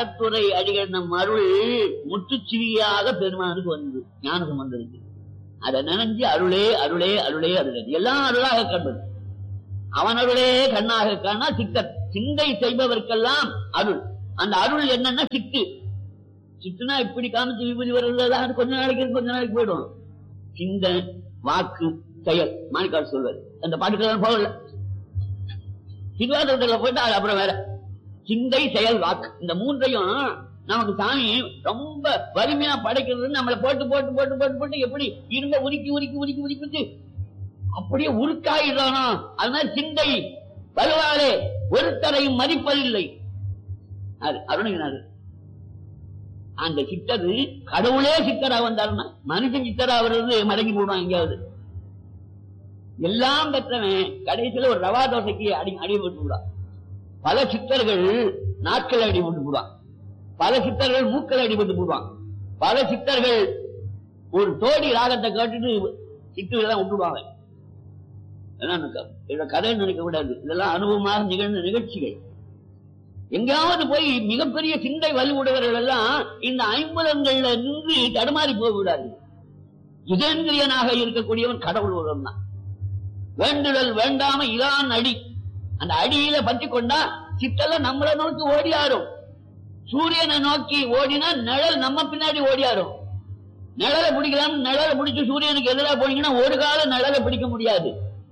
களத்துறை அடிகள் நம் அருள் முற்றுச்சிவியாக பெருமானுக்கு வந்தது ஞானம் வந்திருக்கு அதை நினைஞ்சு அருளே அருளே அருளே அருளே எல்லாம் அருளாக கண்டது அவன் அருளே கண்ணாக காணா சித்தர் சிந்தை செய்பவர்க்கெல்லாம் அருள் அந்த அருள் என்னன்னா சித்து சித்துனா இப்படி காமிச்சு விபூதி வருவதா அது கொஞ்ச நாளைக்கு இருக்கு, கொஞ்ச நாளைக்கு போயிடும் சிந்த வாக்கு செயல் மாணிக்கால் சொல்வார் அந்த பாட்டுக்கெல்லாம் போகல திருவாதிரத்துல போயிட்டு அது அப்புறம் வேற சிந்தை செயல் வாக்கு இந்த மூன்றையும் நமக்கு சாமி ரொம்ப வலிமையா படைக்கிறது நம்மளை போட்டு போட்டு போட்டு போட்டு போட்டு எப்படி இருந்த உருக்கி உருக்கி உருக்கி உருக்கிட்டு அப்படியே உருக்காயிடுறானோ அதனால சிந்தை வலுவாலே ஒருத்தரையும் மதிப்பதில்லை அது அருணகினாரு அந்த சித்தர் கடவுளே சித்தரா வந்தாருன்னா மனுஷன் சித்தரா வர்றது மடங்கி போடுவான் எங்கேயாவது எல்லாம் பெற்றவன் கடைசியில ஒரு ரவா தோசைக்கு அடி அடிபட்டு விடுவான் பல சித்தர்கள் நாட்கள் அடிபட்டு போடுவான் பல சித்தர்கள் மூக்கள் அடிபட்டு போடுவான் பல சித்தர்கள் ஒரு தோடி ராகத்தை கேட்டுட்டு சித்துலாம் விட்டுடுவாங்க இதெல்லாம் எனக்கு- இதோட கதை நினைக்க கூடாது இதெல்லாம் அனுபவமாக நிகழ்ந்த நிகழ்ச்சிகள் எங்கேயாவது போய் மிகப்பெரிய சிந்தை வலுவுடையவர்கள் எல்லாம் இந்த ஐம்புலங்கள்ல நின்று தடுமாறி போய்விடாது இதேந்திரியனாக இருக்கக்கூடியவன் கடவுள் ஒருவன் தான் வேண்டுதல் வேண்டாம இதான் அடி அந்த அடியில பற்றி கொண்டா சித்தெல்லாம் நம்மளை நோக்கி ஓடியாரும் சூரியனை நோக்கி ஓடினா நிழல் நம்ம பின்னாடி ஓடியாரும் நிழலை பிடிக்கலாம் நிழலை பிடிச்சு சூரியனுக்கு எதிராக போனீங்கன்னா ஒரு காலம் நிழலை பிடிக்க முடியாது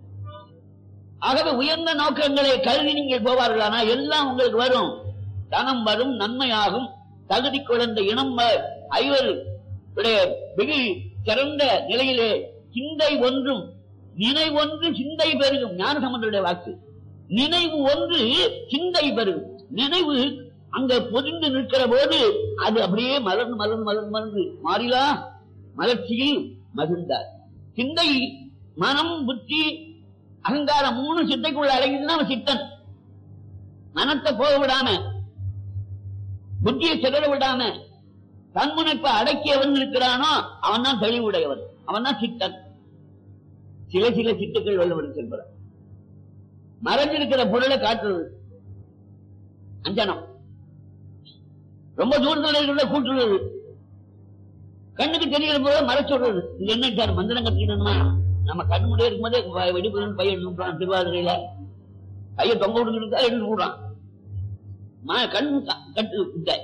ஆகவே உயர்ந்த நோக்கங்களை கருதி நீங்கள் போவார்களானா எல்லாம் உங்களுக்கு வரும் தனம் வரும் நன்மையாகும் தகுதி குழந்த இனம் வ- ஐவர் உடைய வெகு சிறந்த நிலையிலே சிந்தை ஒன்றும் நினைவொன்று சிந்தை பெருகும் ஞான சம்பந்தருடைய வாக்கு நினைவு ஒன்று சிந்தை பெருகும் நினைவு அங்க பொதிந்து நிற்கிற போது அது அப்படியே மலர்ந்து மலர்ந்து மலர்ந்து மலர்ந்து மாறிலா மலர்ச்சியில் மகிழ்ந்தார் சிந்தை மனம் புத்தி அகங்காரம் மூணு சித்தைக்குள்ள அடங்கிதுன்னா அவன் சித்தன் மனத்தை போக விடாம புத்தியை சிதற விடாம தன்முனைப்பை அடக்கியவன் இருக்கிறானோ அவன் தான் தெளிவுடையவன் அவன் தான் சித்தன் சில சில சித்துக்கள் வல்லவர் செல்கிறார் மறைஞ்சிருக்கிற பொருளை காட்டுறது அஞ்சனம் ரொம்ப தூரத்தில் இருக்கிறத கூட்டுறது கண்ணுக்கு தெரிகிற போது மறைச்சுடுறது இது என்ன சார் மந்திரம் கட்டிக்கணுமா நம்ம கண் முடிய இருக்கும்போதே வ- வெடிப்புன்னு பையன் எடுத்துட்டான் திருவாதிரையில கையை தொங்க விட்டுக்கிட்டு எடுத்து விடுறான் ம- கண் க- கட்டு விட்ட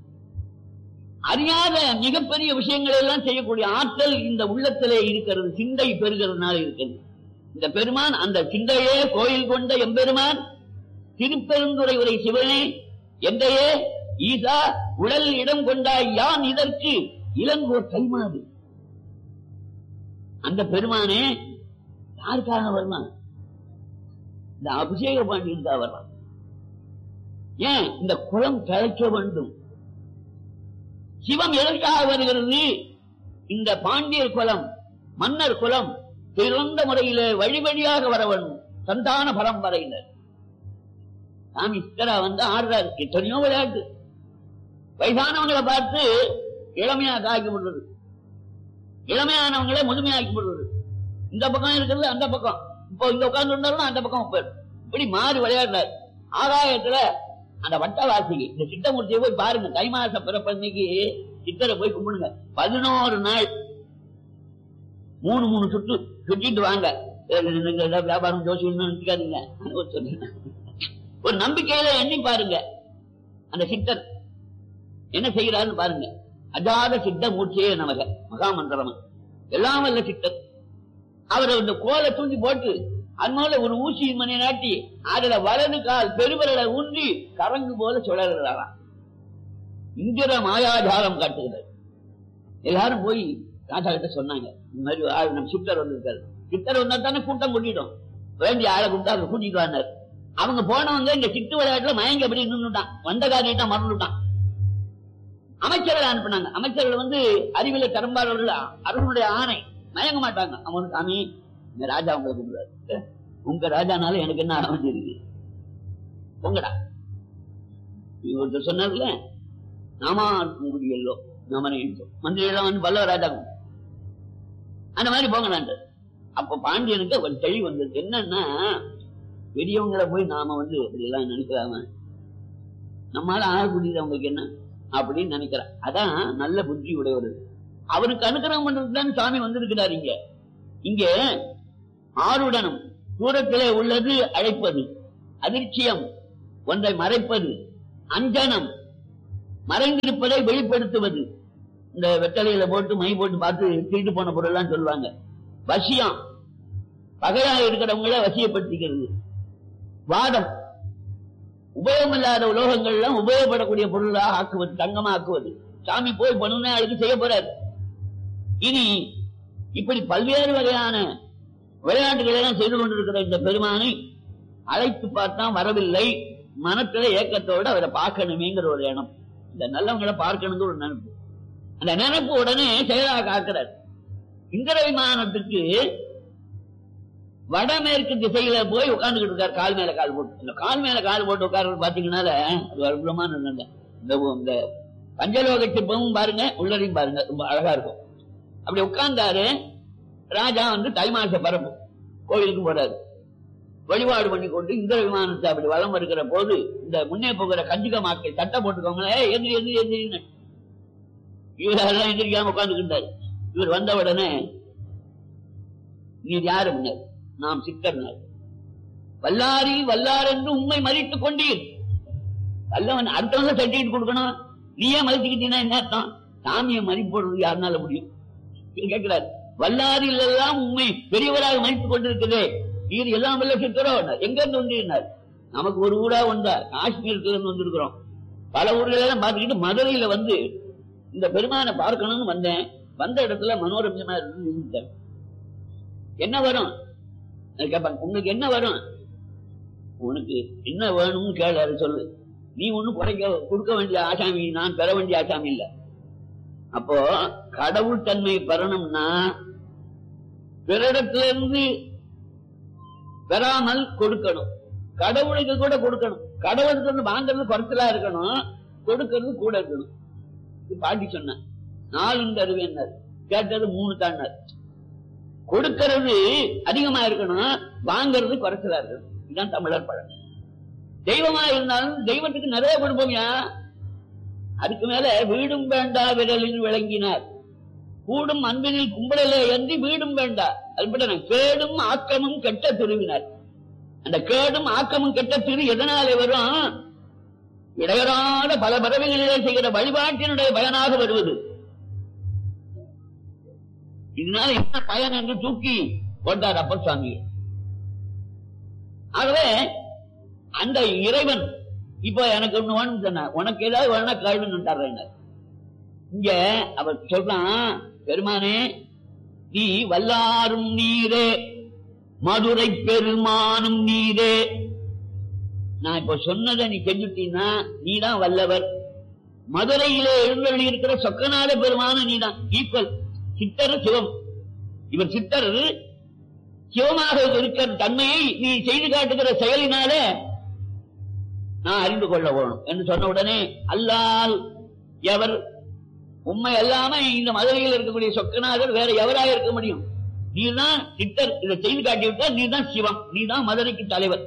அறியாத மிகப்பெரிய விஷயங்களை எல்லாம் செய்யக்கூடிய ஆற்றல் இந்த உள்ளத்திலே இருக்கிறது சிந்தை பெறுகிறதுனால இருக்கிறது இந்த பெருமான் அந்த சிந்தையே கோயில் கொண்ட எம்பெருமான் திருப்பெருந்துறை உரை சிவனே எந்தையே ஈசா உடல் இடம் கொண்டாய் யான் இதற்கு இளங்கோர் கைமாறு அந்த பெருமானே யாருக்காக வரலாம் இந்த அபிஷேக பாண்டியனுக்காக வரலாம் ஏன் இந்த குளம் கிடைக்க வேண்டும் சிவம் எதற்காக வருகிறது இந்த பாண்டியர் குலம் மன்னர் குலம் சிறந்த முறையில வழி வழியாக வர வேண்டும் சந்தான பரம்பரையினர் சாமி சித்தரா வந்து ஆடுறாரு எத்தனையோ விளையாட்டு வயசானவங்களை பார்த்து இளமையாக ஆக்கி விடுறது இளமையானவங்களே முதுமையாக்கி விடுறது இந்த பக்கம் இருக்கிறது அந்த பக்கம் இப்போ இங்க உட்கார்ந்து இருந்தாலும் அந்த பக்கம் போயிடும் இப்படி மாறி விளையாடுறாரு ஆகாயத்துல அந்த வட்டவாசிக்கு இந்த சித்தமூர்த்தியை போய் பாருங்க தை மாச பிறப்பன்னைக்கு சித்தரை போய் கும்பிடுங்க பதினோரு நாள் மூணு மூணு சுற்று சுற்றிட்டு வாங்க எனக்கு ஏதாவது வியாபாரம் ஜோசியம் நினைச்சுக்காதீங்க ஒரு சொல்றேன். ஒரு நம்பிக்கையில எண்ணி பாருங்க அந்த சித்தர் என்ன செய்கிறாருன்னு பாருங்க அஜாத சித்த மூர்த்தியே நமக மகாமந்திரம் எல்லாம் வல்ல சித்தர் அவர் இந்த கோலை தூண்டி போட்டு அது மேல ஒரு ஊசி மணி நாட்டி அதுல வலது கால் பெருவிரலை ஊன்றி கரங்கு போல சுழறாராம் இந்திர மாயாஜாலம் காட்டுகிறார் எல்லாரும் போய் ராஜா கிட்ட சொன்னாங்க இந்த மாதிரி ஆள் நம்ம சித்தர் வந்திருக்காரு சித்தர் வந்தா தானே கூட்டம் கூட்டிட்டோம் வேண்டிய ஆளை கூப்பிட்டு அவர் கூட்டிட்டு வந்தார் அவங்க போனவங்க இந்த சித்து விளையாட்டுல மயங்க அப்படி நின்றுட்டான் வந்த காரியத்தான் மறந்துட்டான் அமைச்சர்கள் அனுப்புனாங்க அமைச்சர்கள் வந்து அறிவியல திறம்பாளர்கள் அரசனுடைய ஆணை மயங்க மாட்டாங்க அவன் சாமி இந்த ராஜா உங்களை கூப்பிடுறாரு உங்க ராஜானால எனக்கு என்ன அமைஞ்சிருக்கு உங்கடா இவர் சொன்னார்ல நாமா குடியல்லோ நமனை மந்திரி எல்லாம் வந்து பல்லவ ராஜா அந்த மாதிரி போங்கடான்ட்டு அப்ப பாண்டியனுக்கு ஒரு தெளிவு வந்தது என்னன்னா பெரியவங்களை போய் நாம வந்து அப்படி எல்லாம் நினைக்கலாம நம்மளால ஆக முடியுது அவங்களுக்கு என்ன அப்படின்னு நினைக்கிறார் அதான் நல்ல புத்தி உடையவர் அவருக்கு அனுகிரகம் பண்றதுக்கு தான் சாமி வந்திருக்கிறார் இங்க இங்க ஆருடனும் தூரத்திலே உள்ளது அழைப்பது அதிர்ச்சியம் ஒன்றை மறைப்பது அஞ்சனம் மறைந்திருப்பதை வெளிப்படுத்துவது இந்த வெட்டலையில போட்டு மை போட்டு பார்த்து திருட்டு போன பொருள் எல்லாம் சொல்லுவாங்க வசியம் பகையாக இருக்கிறவங்கள வசியப்படுத்திக்கிறது வாதம் உபயோகமில்லாத உலோகங்கள் எல்லாம் உபயோகப்படக்கூடிய பொருளாக ஆக்குவது தங்கமா ஆக்குவது சாமி போய் பண்ணுனா அதுக்கு செய்ய போறாரு இனி இப்படி பல்வேறு வகையான விளையாட்டுகளை எல்லாம் செய்து கொண்டிருக்கிற இந்த பெருமானை அழைத்து பார்த்தா வரவில்லை மனத்தில ஏக்கத்தோடு அவரை பார்க்கணுமேங்கிற ஒரு எண்ணம் இந்த நல்லவங்களை பார்க்கணுங்கிற ஒரு நினைப்பு அந்த நினைப்பு உடனே செயலாக ஆக்குறார் இந்திர விமானத்துக்கு வடமேற்கு திசையில போய் உட்கார்ந்துகிட்டு இருக்கார் கால் மேல கால் போட்டு இந்த கால் மேல கால் போட்டு உட்கார்றது பாத்தீங்கன்னால அது அற்புதமான நல்ல இந்த இந்த பஞ்சலோக சிற்பமும் பாருங்க உள்ளதையும் பாருங்க ரொம்ப அழகா இருக்கும் அப்படி உட்கார்ந்தாரு ராஜா வந்து தை மாச பரப்பு கோயிலுக்கு போறாரு வழிபாடு பண்ணி கொண்டு இந்திர விமானத்தை அப்படி வலம் வருகிற போது இந்த முன்னே போகிற கஞ்சிக மாக்கள் சட்டை போட்டுக்கோங்களேன் எந்திரி எந்திரி எந்திரின்னு இவர் அதெல்லாம் எந்திரிக்காம உட்கார்ந்துக்கிட்டாரு இவர் வந்த உடனே நீர் யாரு முன்னர் நாம் சிக்கர்னார் வல்லாரி வல்லார் என்று உண்மை மதித்துக் கொண்டீர் வல்லவன் அடுத்தவங்க சர்டிபிகேட் கொடுக்கணும் நீயே மதிச்சுக்கிட்டீங்கன்னா என்ன அர்த்தம் சாமியை மதிப்போடுறது யாருனால முடியும் இவர் கேட்கிறார் வல்லாரில் எல்லாம் உண்மை பெரியவராக மதித்துக் கொண்டிருக்குதே நீர் எல்லாம் வல்ல சித்தரோ எங்க இருந்து வந்தீர்னார் நமக்கு ஒரு ஊரா வந்தா காஷ்மீரத்துல இருந்து வந்திருக்கிறோம் பல ஊர்ல எல்லாம் பார்த்துக்கிட்டு மதுரையில வந்து இந்த பெருமானை பார்க்கணும்னு வந்தேன் வந்த இடத்துல மனோரஞ்சமா இருந்து இருந்துட்டேன் என்ன வரும் நான் கேட்பாங்க உங்களுக்கு என்ன வரும் உனக்கு என்ன வேணும்னு கேளு அதை சொல்லு நீ ஒண்ணும் குறைக்க கொடுக்க வேண்டிய ஆசாமி நான் பெற வேண்டிய ஆசாமி இல்ல அப்போ கடவுள் தன்மை பெறணும்னா பிறரிடத்துல இருந்து பெறாமல் கொடுக்கணும் கடவுளுக்கு கூட கொடுக்கணும் கடவுளுக்கு வந்து வாங்குறது குறைச்சலா இருக்கணும் கொடுக்கறது கூட இருக்கணும் இது பாட்டி சொன்ன நாலு தருவேன்னார் கேட்டது மூணு தாண்டார் கொடுக்கிறது அதிகமா இருக்கணும் வாங்குறது குறைச்சலா இருக்கணும் இதுதான் தமிழர் பழக்கம் தெய்வமா இருந்தாலும் தெய்வத்துக்கு நிறைய கொடுப்போம்யா அதுக்கு மேல வீடும் வேண்டா விரலில் விளங்கினார் கூடும் அன்பினில் கும்பலிலே அன்றி வீடும் வேண்டா அதுபடி கேடும் ஆக்கமும் கெட்ட திருவினார் அந்த கேடும் ஆக்கமும் கெட்ட திரு எதனாலே வரும் இடையறாத பல பறவைகளிலே செய்கிற வழிபாட்டினுடைய பயனாக வருவது இதனால என்ன பயன் என்று தூக்கி போட்டார் அப்பர் சுவாமி ஆகவே அந்த இறைவன் இப்ப எனக்கு ஒண்ணு வேணும் சொன்ன உனக்கு ஏதாவது வேணா கேள்வி தர்றேன் இங்க அவர் சொல்றான் பெருமானே நீ வல்லாரும் நீரே மதுரை பெருமானும் நீரே நான் இப்ப சொன்னதை நீ செஞ்சுட்டீன்னா நீதான் வல்லவர் மதுரையிலே எழுந்தருளி இருக்கிற சொக்கநாத பெருமான நீதான் ஈக்குவல் சித்தர் சிவம் இவர் சித்தர் சிவமாக இருக்கிற தன்மையை நீ செய்து காட்டுகிற செயலினால நான் அறிந்து கொள்ள வேணும் என்று சொன்ன உடனே அல்லால் எவர் உண்மை அல்லாம இந்த மதுரையில் இருக்கக்கூடிய சொக்கநாதர் வேற எவராக இருக்க முடியும் நீதான் சித்தர் இதை செய்து காட்டிவிட்டால் நீதான் சிவம் நீதான் மதுரைக்கு தலைவர்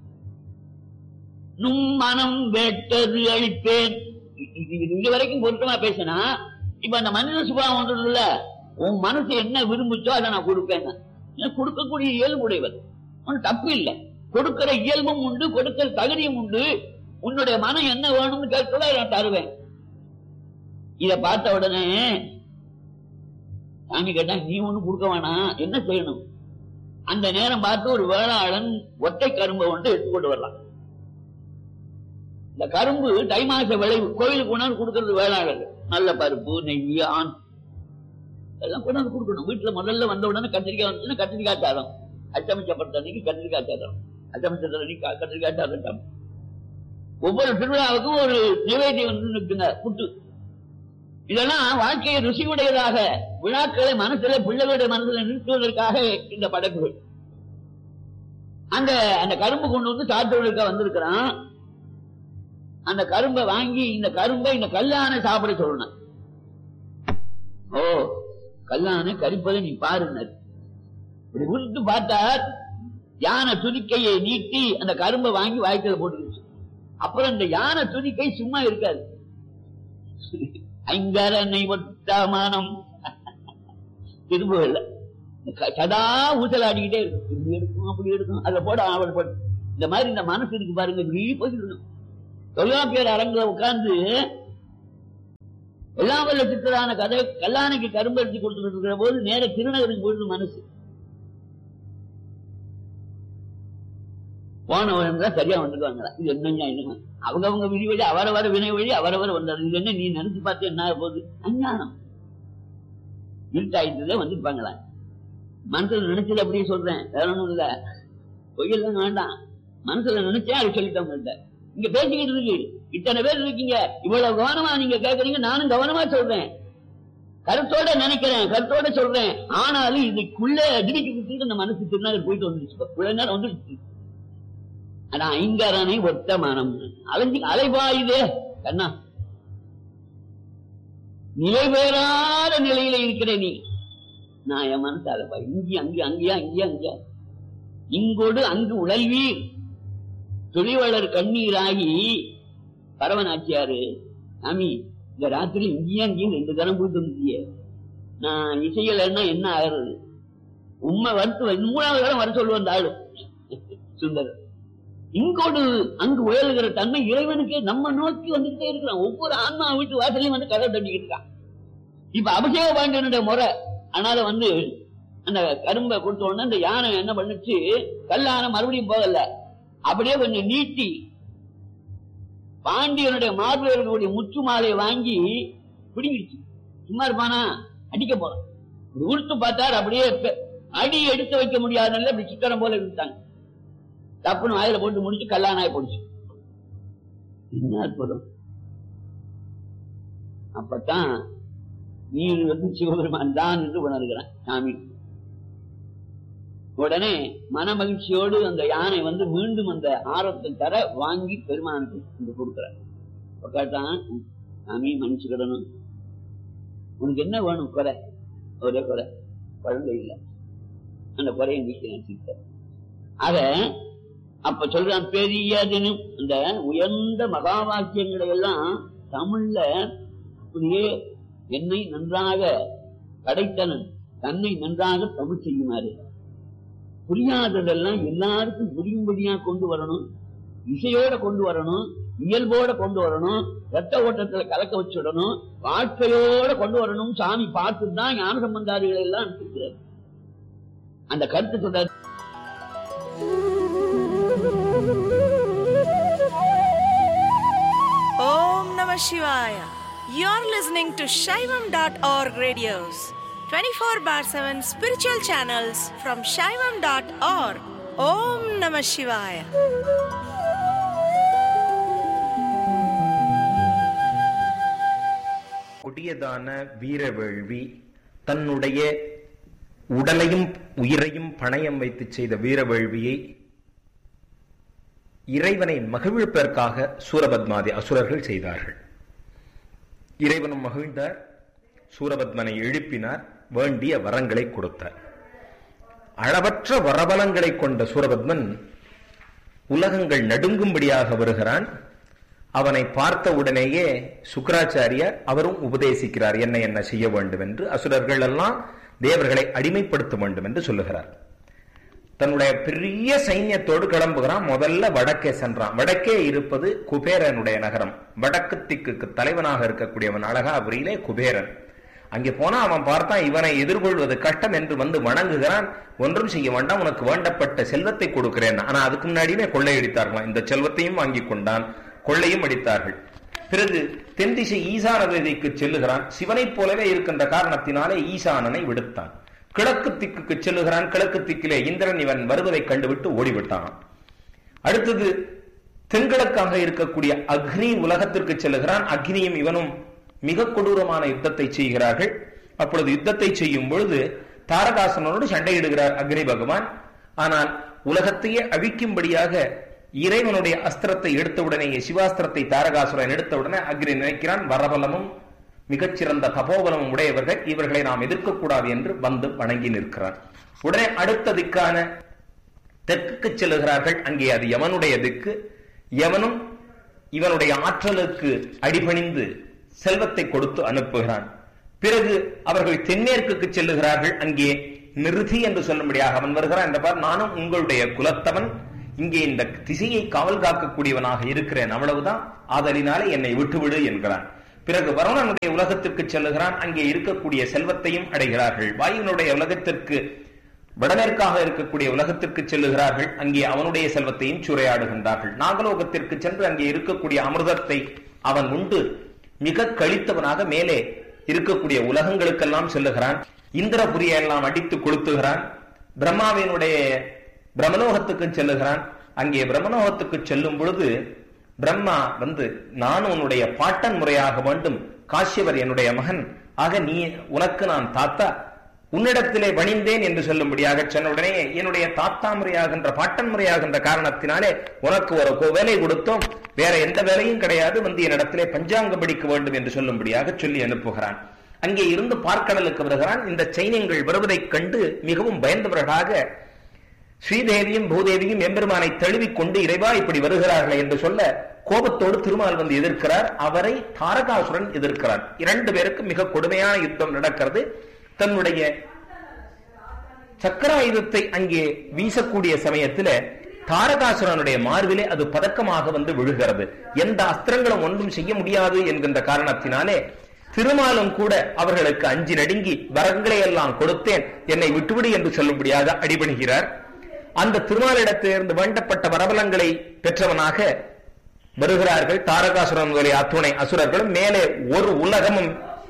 நும் மனம் வேட்டது அளிப்பேன் இது இது வரைக்கும் பொருத்தமா பேசினா இப்ப அந்த மனித சுபாவம் ஒன்று இல்ல உன் மனசு என்ன விரும்புச்சோ அதை நான் கொடுப்பேன் நான் கொடுக்கக்கூடிய இயல்புடையவர் ஒன்னும் தப்பு இல்லை கொடுக்கிற இயல்பும் உண்டு கொடுக்கிற தகுதியும் உண்டு உன்னுடைய மனம் என்ன வேணும்னு கேட்கல நான் தருவேன் இத பார்த்த உடனே சாமி கேட்டா நீ ஒண்ணு கொடுக்க வேணாம் என்ன செய்யணும் அந்த நேரம் பார்த்து ஒரு வேளாளன் ஒற்றை கரும்பை ஒன்று எடுத்துக்கொண்டு வரலாம் இந்த கரும்பு தை மாச விளைவு கோயிலுக்கு கொண்டாந்து கொடுக்கறது வேளாளர் நல்ல பருப்பு நெய் ஆண் எல்லாம் கொண்டாந்து கொடுக்கணும் வீட்டுல முதல்ல வந்த உடனே கத்திரிக்காய் வந்துச்சுன்னா கத்திரிக்காய் சாதம் அச்சமிச்சப்பட்ட அன்னைக்கு கத்திரிக்காய் சாதம் அச்சமிச்ச அன்னைக்கு கத்திரிக்காய் சாதம் ஒவ்வொரு திருவிழாவுக்கும் ஒரு நிவேதியம் வந்து நிற்குங்க புட்டு இதெல்லாம் வாழ்க்கையை ருசியுடையதாக விழாக்களை மனசுல பிள்ளைகளுடைய மனசுல நிறுத்துவதற்காக இந்த படைப்புகள் அந்த அந்த கரும்பு கொண்டு வந்து சாப்பிடுவதற்காக வந்திருக்கிறான் அந்த கரும்பை வாங்கி இந்த கரும்பை இந்த கல்லான சாப்பிட சொல்லணும் ஓ கல்லான கரிப்பதை நீ பாருங்க இப்படி உருட்டு பார்த்தார் யானை துதிக்கையை நீட்டி அந்த கரும்பை வாங்கி வாய்க்கல போட்டுருச்சு அப்புறம் இந்த யானை துதிக்கை சும்மா இருக்காது ஐங்கரனை ஒட்டாமானம் திரும்பல சதா ஊசலாடிக்கிட்டே இருக்கும் இப்படி எடுக்கும் அப்படி எடுக்கும் அதை போட அவள் போட இந்த மாதிரி இந்த மனசு இருக்கு பாருங்க இப்படி போயிட்டு இருக்கணும் தொல்காப்பியர் அரங்குல உட்கார்ந்து எல்லாம் வல்ல சித்தரான கதை கல்லானைக்கு கரும்பருத்தி கொடுத்துட்டு இருக்கிற போது நேர திருநகருக்கு போயிட்டு மனசு போனவன் தான் சரியா வந்துடுவாங்களா இது என்னங்க என்னங்க அவங்க அவங்க விதி வழி அவரவர வினை வழி அவரவர் வந்தாரு இது என்ன நீ நினைச்சு பார்த்து என்ன ஆக போகுது அஞ்ஞானம் இருட்டாயிட்டதே வந்துருப்பாங்களா மனசுல நினைச்சது அப்படியே சொல்றேன் வேற ஒண்ணும் இல்ல பொய்யெல்லாம் வேண்டாம் மனசுல நினைச்சேன் அது சொல்லிட்டோம் உங்கள்ட்ட. இங்க பேசிக்கிட்டு இருக்கு இத்தனை பேர் இருக்கீங்க இவ்வளவு கவனமா நீங்க கேக்குறீங்க நானும் கவனமா சொல்றேன் கருத்தோட நினைக்கிறேன் கருத்தோட சொல்றேன் ஆனாலும் இதுக்குள்ள திடீர்னு இந்த மனசு திருநகர் போயிட்டு வந்துருச்சு இவ்வளவு நேரம் வந்துருச்சு ஆனா ஐங்கரனை ஒத்த மனம் அலைஞ்சு அலைபாயுதே கண்ணா நிலை பெறாத நிலையில இருக்கிற நீ நான் என் மனசு அலைப்பா இங்கே அங்கே அங்கேயா அங்கேயா அங்கேயா இங்கோடு அங்கு உழல்வீர் தொழிலாளர் கண்ணீராகி பரவனாச்சியாரு சாமி இந்த ராத்திரி இங்கேயும் அங்கேயும் ரெண்டு தரம் போயிட்டு வந்துட்டியே நான் இசையலைன்னா என்ன ஆகுறது உண்மை வருத்து மூணாவது தரம் வர சொல்லுவோம் அந்த ஆளு சுந்தரர் இங்கோடு அங்கு உயர்கிற தன்மை இறைவனுக்கு நம்ம நோக்கி வந்துகிட்டே இருக்கிறான் ஒவ்வொரு ஆன்மா வீட்டு வாசலையும் வந்து கதை தட்டிக்கிட்டு இருக்கான் இப்ப அபிஷேக பாண்டியனுடைய முறை அதனால வந்து அந்த கரும்பை கொடுத்த உடனே அந்த யானை என்ன பண்ணுச்சு கல்லான மறுபடியும் போகல அப்படியே கொஞ்சம் நீட்டி பாண்டியனுடைய மார்பில் இருக்கக்கூடிய முற்று மாலையை வாங்கி பிடிங்கிடுச்சு சும்மா இருப்பானா அடிக்க போறான் இப்படி உடுத்து பார்த்தார் அப்படியே பெ- அடி எடுத்து வைக்க முடியாதுல்ல இப்படி சிக்கனம் போல இருந்துட்டாங்க தப்புன்னு வாயில போட்டு முடிச்சு கல்லானாய் போடுச்சு என்ன அற்புதம் அப்பதான் நீ வந்து சிவபெருமான் தான் என்று உணர்கிறான் சாமி உடனே மன மகிழ்ச்சியோடு அந்த யானை வந்து மீண்டும் அந்த ஆரத்தை தர வாங்கி பெருமானுக்கு இங்க கொடுக்கிறார் கேட்டான் சாமி மன்னிச்சுக்கிடணும் உனக்கு என்ன வேணும் குறை ஒரே குறை குழந்தை இல்லை அந்த குறையை நீக்கிறேன் சித்தர் ஆக அப்ப சொல்றான் பெரியதுன்னு இந்த உயர்ந்த மகா வாக்கியங்களை எல்லாம் தமிழ்ல அப்படியே என்னை நன்றாக படைத்தனன் தன்னை நன்றாக தமிழ் செய்யுமாறு புரியாததெல்லாம் எல்லாருக்கும் புரியும்படியா கொண்டு வரணும் இசையோட கொண்டு வரணும் இயல்போட கொண்டு வரணும் ரத்த ஓட்டத்துல கலக்க வச்சுடணும் வாழ்க்கையோட கொண்டு வரணும் சாமி பார்த்து தான் ஞான சம்பந்தாதிகளை எல்லாம் அனுப்பிக்கிறார் அந்த கருத்து சொல்ற Om Namah Shivaya. You're listening to Shaivam.org radios, 24 bar 7 spiritual channels from Shaivam.org. Om Namah Shivaya. கொடியதான வீரவேள்வி தன்னுடைய உடலையும் உயிரையும் பணயம் வைத்து செய்த வீரவேள்வியை இறைவனை மகிழ்ப்பதற்காக சூரபத்மாதி அசுரர்கள் செய்தார்கள் இறைவனும் மகிழ்ந்தார் சூரபத்மனை எழுப்பினார் வேண்டிய வரங்களை கொடுத்தார் அளவற்ற வரபலங்களை கொண்ட சூரபத்மன் உலகங்கள் நடுங்கும்படியாக வருகிறான் அவனை பார்த்த உடனேயே சுக்கராச்சாரியார் அவரும் உபதேசிக்கிறார் என்ன என்ன செய்ய வேண்டும் என்று அசுரர்கள் எல்லாம் தேவர்களை அடிமைப்படுத்த வேண்டும் என்று சொல்லுகிறார் தன்னுடைய பெரிய சைன்யத்தோடு கிளம்புகிறான் முதல்ல வடக்கே சென்றான் வடக்கே இருப்பது குபேரனுடைய நகரம் வடக்கு திக்குக்கு தலைவனாக இருக்கக்கூடியவன் அழகாபுரியிலே குபேரன் அங்கே போனா அவன் பார்த்தான் இவனை எதிர்கொள்வது கஷ்டம் என்று வந்து வணங்குகிறான் ஒன்றும் செய்ய வேண்டாம் உனக்கு வேண்டப்பட்ட செல்வத்தை கொடுக்கிறேன் ஆனா அதுக்கு முன்னாடியே கொள்ளையடித்தார்களாம் இந்த செல்வத்தையும் வாங்கி கொண்டான் கொள்ளையும் அடித்தார்கள் பிறகு தென் திசை ஈசான வேதிக்கு செல்லுகிறான் சிவனைப் போலவே இருக்கின்ற காரணத்தினாலே ஈசானனை விடுத்தான் கிழக்கு திக்குக்கு செல்லுகிறான் கிழக்கு திக்கிலே இந்திரன் இவன் வருவதை கண்டுவிட்டு ஓடிவிட்டான் அடுத்தது தென்கிழக்காக இருக்கக்கூடிய அக்னி உலகத்திற்கு செல்லுகிறான் அக்னியும் இவனும் மிக கொடூரமான யுத்தத்தை செய்கிறார்கள் அப்பொழுது யுத்தத்தை செய்யும் பொழுது தாரகாசனோடு சண்டையிடுகிறார் அக்னி பகவான் ஆனால் உலகத்தையே அழிக்கும்படியாக இறைவனுடைய அஸ்திரத்தை எடுத்தவுடனேயே சிவாஸ்திரத்தை தாரகாசுரன் எடுத்தவுடனே அக்னி நினைக்கிறான் வரபலமும் மிகச்சிறந்த தபோபலமும் உடையவர்கள் இவர்களை நாம் எதிர்க்கக்கூடாது என்று வந்து வணங்கி நிற்கிறார் உடனே அடுத்த திக்கான தெற்குக்கு செல்லுகிறார்கள் அங்கே அது யமனுடைய திக்கு யவனும் இவனுடைய ஆற்றலுக்கு அடிபணிந்து செல்வத்தை கொடுத்து அனுப்புகிறான் பிறகு அவர்கள் தென்மேற்குக்கு செல்லுகிறார்கள் அங்கே நிறுதி என்று சொல்லும்படியாக அவன் வருகிறான் என்ற பார் நானும் உங்களுடைய குலத்தவன் இங்கே இந்த திசையை காவல் காக்கக்கூடியவனாக இருக்கிறேன் அவ்வளவுதான் ஆதலினாலே என்னை விட்டுவிடு என்கிறான் பிறகு வருணனுடைய உலகத்திற்கு செல்லுகிறான் அங்கே இருக்கக்கூடிய செல்வத்தையும் அடைகிறார்கள் வாயுனுடைய உலகத்திற்கு வடமேற்காக இருக்கக்கூடிய உலகத்திற்கு செல்லுகிறார்கள் அங்கே அவனுடைய செல்வத்தையும் சூறையாடுகின்றார்கள் நாகலோகத்திற்கு சென்று அங்கே இருக்கக்கூடிய அமிர்தத்தை அவன் உண்டு மிக கழித்தவனாக மேலே இருக்கக்கூடிய உலகங்களுக்கெல்லாம் செல்லுகிறான் இந்திரபுரியை எல்லாம் அடித்து கொளுத்துகிறான் பிரம்மாவினுடைய பிரம்மலோகத்துக்கு செல்லுகிறான் அங்கே பிரம்மலோகத்துக்கு செல்லும் பொழுது பிரம்மா வந்து நான் உன்னுடைய பாட்டன் முறையாக வேண்டும் காஷ்யவர் என்னுடைய மகன் ஆக நீ உனக்கு நான் தாத்தா உன்னிடத்திலே பணிந்தேன் என்று சொல்லும்படியாக சொன்ன உடனே என்னுடைய தாத்தா முறையாகின்ற பாட்டன் முறையாகின்ற காரணத்தினாலே உனக்கு ஒரு கோ- வேலை கொடுத்தோம் வேற எந்த வேலையும் கிடையாது வந்து என்னிடத்திலே பஞ்சாங்கம் படிக்க வேண்டும் என்று சொல்லும்படியாக சொல்லி அனுப்புகிறான் அங்கே இருந்து பார்க்கடலுக்கு வருகிறான் இந்த சைனியங்கள் வருவதைக் கண்டு மிகவும் பயந்தவர்களாக ஸ்ரீதேவியும் பூதேவியும் எம்பெருமானை தழுவிக் கொண்டு இறைவா இப்படி வருகிறார்கள் என்று சொல்ல கோபத்தோடு திருமால் வந்து எதிர்க்கிறார் அவரை தாரகாசுரன் எதிர்க்கிறார் இரண்டு பேருக்கு மிக கொடுமையான யுத்தம் நடக்கிறது தன்னுடைய சக்கராயுதத்தை அங்கே வீசக்கூடிய சமயத்துல தாரகாசுரனுடைய மார்பிலே அது பதக்கமாக வந்து விழுகிறது எந்த அஸ்திரங்களும் ஒன்றும் செய்ய முடியாது என்கின்ற காரணத்தினாலே திருமாலும் கூட அவர்களுக்கு அஞ்சி நடுங்கி வரங்களை எல்லாம் கொடுத்தேன் என்னை விட்டுவிடு என்று சொல்லும்படியாக அடிபணிகிறார் அந்த திருமாலிடத்திலிருந்து வேண்டப்பட்ட வரபலங்களை பெற்றவனாக வருகிறார்கள் தாரகாசுரனுடைய அத்துணை அசுரர்களும் மேலே ஒரு உலகமும்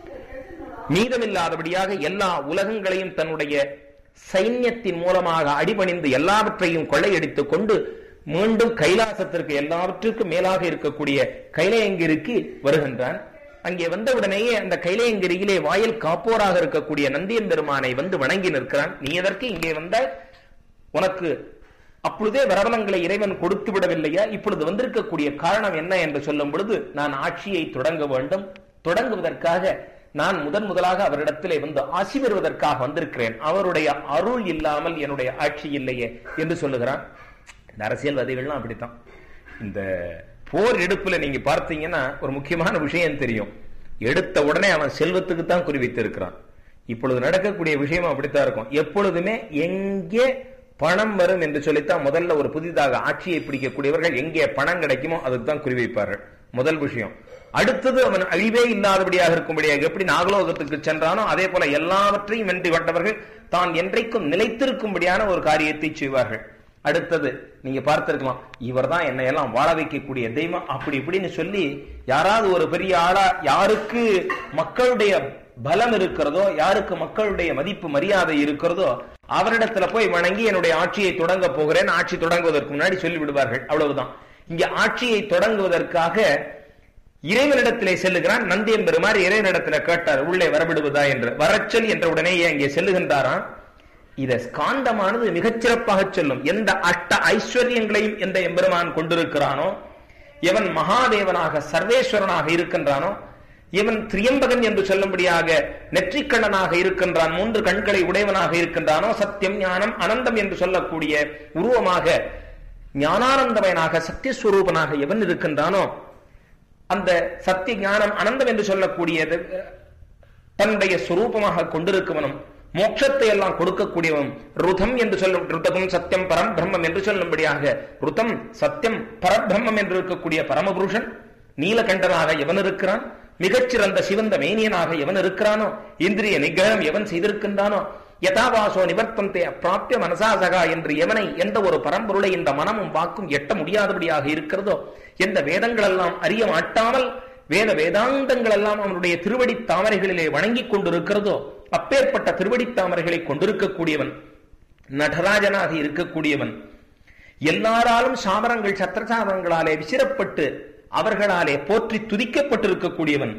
மீதமில்லாதபடியாக எல்லா உலகங்களையும் தன்னுடைய சைன்யத்தின் மூலமாக அடிபணிந்து எல்லாவற்றையும் கொள்ளையடித்துக் கொண்டு மீண்டும் கைலாசத்திற்கு எல்லாவற்றுக்கும் மேலாக இருக்கக்கூடிய கைலையங்கிரிக்கு வருகின்றான் அங்கே வந்தவுடனேயே அந்த கைலையங்கிரியிலே வாயில் காப்போராக இருக்கக்கூடிய நந்தியன் பெருமானை வந்து வணங்கி நிற்கிறான் நீ எதற்கு இங்கே வந்தாய் உனக்கு அப்பொழுதே வரவலங்களை இறைவன் கொடுத்து விடவில்லையா இப்பொழுது வந்திருக்கக்கூடிய காரணம் என்ன என்று சொல்லும் பொழுது நான் ஆட்சியை தொடங்க வேண்டும் தொடங்குவதற்காக நான் முதன் முதலாக அவரிடத்திலே வந்து ஆசி பெறுவதற்காக வந்திருக்கிறேன் அவருடைய அருள் இல்லாமல் என்னுடைய ஆட்சி இல்லையே என்று சொல்லுகிறான் இந்த அரசியல்வாதிகள்லாம் அப்படித்தான் இந்த போர் எடுப்புல நீங்க பார்த்தீங்கன்னா ஒரு முக்கியமான விஷயம் தெரியும் எடுத்த உடனே அவன் செல்வத்துக்கு தான் குறிவித்து இருக்கிறான் இப்பொழுது நடக்கக்கூடிய விஷயம் அப்படித்தான் இருக்கும் எப்பொழுதுமே எங்கே பணம் வரும் என்று சொல்லித்தான் முதல்ல ஒரு புதிதாக ஆட்சியை பிடிக்கக்கூடியவர்கள் எங்கே பணம் கிடைக்குமோ அதுக்கு தான் குறிவைப்பார்கள் முதல் விஷயம் அடுத்தது அவன் அழிவே இல்லாதபடியாக இருக்கும்படியாக எப்படி நாகலோகத்துக்கு சென்றானோ அதே போல எல்லாவற்றையும் வென்று கொண்டவர்கள் தான் என்றைக்கும் நிலைத்திருக்கும்படியான ஒரு காரியத்தை செய்வார்கள் அடுத்தது நீங்க பார்த்திருக்கலாம் இவர் தான் என்னை எல்லாம் வாழ வைக்கக்கூடிய தெய்வம் அப்படி இப்படின்னு சொல்லி யாராவது ஒரு பெரிய ஆளா யாருக்கு மக்களுடைய பலம் இருக்கிறதோ யாருக்கு மக்களுடைய மதிப்பு மரியாதை இருக்கிறதோ அவரிடத்துல போய் வணங்கி என்னுடைய ஆட்சியை தொடங்க போகிறேன் ஆட்சி தொடங்குவதற்கு முன்னாடி சொல்லி விடுவார்கள் அவ்வளவுதான் இங்க ஆட்சியை தொடங்குவதற்காக இறைவனிடத்திலே செல்லுகிறான் நந்தியன் பெருமாறு இறைவனிடத்துல கேட்டார் உள்ளே வரவிடுவதா என்று வரச்சொல் என்ற உடனேயே அங்கே செல்லுகின்றாராம் இத ஸ்காந்தமானது மிகச்சிறப்பாக சொல்லும் எந்த அஷ்ட ஐஸ்வர்யங்களையும் எந்த எம்பெருமான் கொண்டிருக்கிறானோ எவன் மகாதேவனாக சர்வேஸ்வரனாக இருக்கின்றானோ இவன் திரியம்பகன் என்று சொல்லும்படியாக நெற்றிக்கண்ணனாக இருக்கின்றான் மூன்று கண்களை உடையவனாக இருக்கின்றானோ சத்தியம் ஞானம் அனந்தம் என்று சொல்லக்கூடிய உருவமாக ஞானானந்தமயனாக சத்தியஸ்வரூபனாக எவன் இருக்கின்றானோ அந்த சத்திய ஞானம் அனந்தம் என்று சொல்லக்கூடியது தன்னுடைய சுரூபமாக கொண்டிருக்கவனும் மோட்சத்தை எல்லாம் கொடுக்கக்கூடியவன் ருதம் என்று சொல்லும் ருதகம் சத்தியம் பரம் பிரம்மம் என்று சொல்லும்படியாக ருதம் சத்தியம் பரபிரம்மம் என்று இருக்கக்கூடிய பரமபுருஷன் நீலகண்டனாக எவன் இருக்கிறான் மிகச்சிறந்த சிவந்த மேனியனாக எவன் இருக்கிறானோ இந்திரிய நிகிரகம் எவன் செய்திருக்கின்றானோ யதாவாசோ நிவர்த்தந்தே அப்பிராப்திய மனசாசகா என்று எவனை எந்த ஒரு பரம்பொருளை இந்த மனமும் வாக்கும் எட்ட முடியாதபடியாக இருக்கிறதோ எந்த வேதங்கள் எல்லாம் அறிய மாட்டாமல் வேத வேதாந்தங்கள் எல்லாம் அவனுடைய திருவடி தாமரைகளிலே வணங்கிக் கொண்டிருக்கிறதோ அப்பேற்பட்ட திருவடி தாமரைகளை கொண்டிருக்கக்கூடியவன் நடராஜனாக இருக்கக்கூடியவன் எல்லாராலும் சாமரங்கள் சத்திரசாமரங்களாலே விசிறப்பட்டு அவர்களாலே போற்றி துதிக்கப்பட்டிருக்கக்கூடியவன்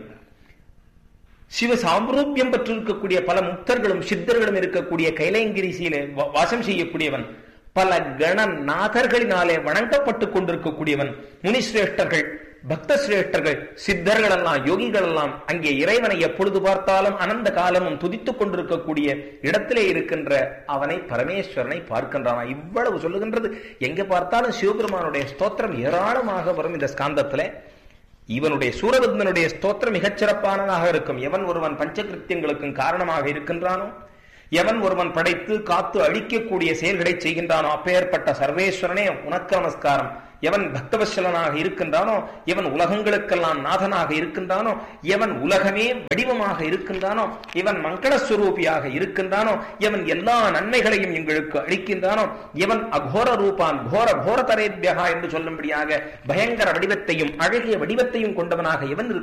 சிவ சாம்ரூபியம் பெற்றிருக்கக்கூடிய பல முக்தர்களும் சித்தர்களும் இருக்கக்கூடிய கைலைங்கிரிசியிலே வா- வாசம் செய்யக்கூடியவன் பல கணநாதர்களினாலே வணங்கப்பட்டுக் கொண்டிருக்கக்கூடியவன் முனிசிரேஷ்டர்கள் பக்த சிரேஷ்டர்கள் சித்தர்கள் எல்லாம் யோகிகள் எல்லாம் அங்கே இறைவனை எப்பொழுது பார்த்தாலும் அனந்த காலமும் துதித்துக் கொண்டிருக்கக்கூடிய இடத்திலே இருக்கின்ற அவனை பரமேஸ்வரனை பார்க்கின்றான் இவ்வளவு சொல்லுகின்றது எங்க பார்த்தாலும் சிவபெருமானுடைய ஸ்தோத்திரம் ஏராளமாக வரும் இந்த ஸ்காந்தத்திலே இவனுடைய சூரபத்மனுடைய ஸ்தோத்திரம் மிகச் சிறப்பானதாக இருக்கும் எவன் ஒருவன் பஞ்சகிருத்தியங்களுக்கும் காரணமாக இருக்கின்றானோ எவன் ஒருவன் படைத்து காத்து அழிக்கக்கூடிய செயல்களை செய்கின்றானோ அப்பேற்பட்ட சர்வேஸ்வரனே உனக்கு நமஸ்காரம் எவன் பக்தவசலனாக இருக்கின்றானோ எவன் உலகங்களுக்கெல்லாம் நாதனாக இருக்கின்றானோ எவன் உலகமே வடிவமாக இருக்கின்றானோ இவன் மங்களஸ்வரூபியாக இருக்கின்றானோ எவன் எல்லா நன்மைகளையும் எங்களுக்கு அளிக்கின்றானோ எவன் அகோர ரூபான் கோர கோர தரேபியகா என்று சொல்லும்படியாக பயங்கர வடிவத்தையும் அழகிய வடிவத்தையும் கொண்டவனாக எவன்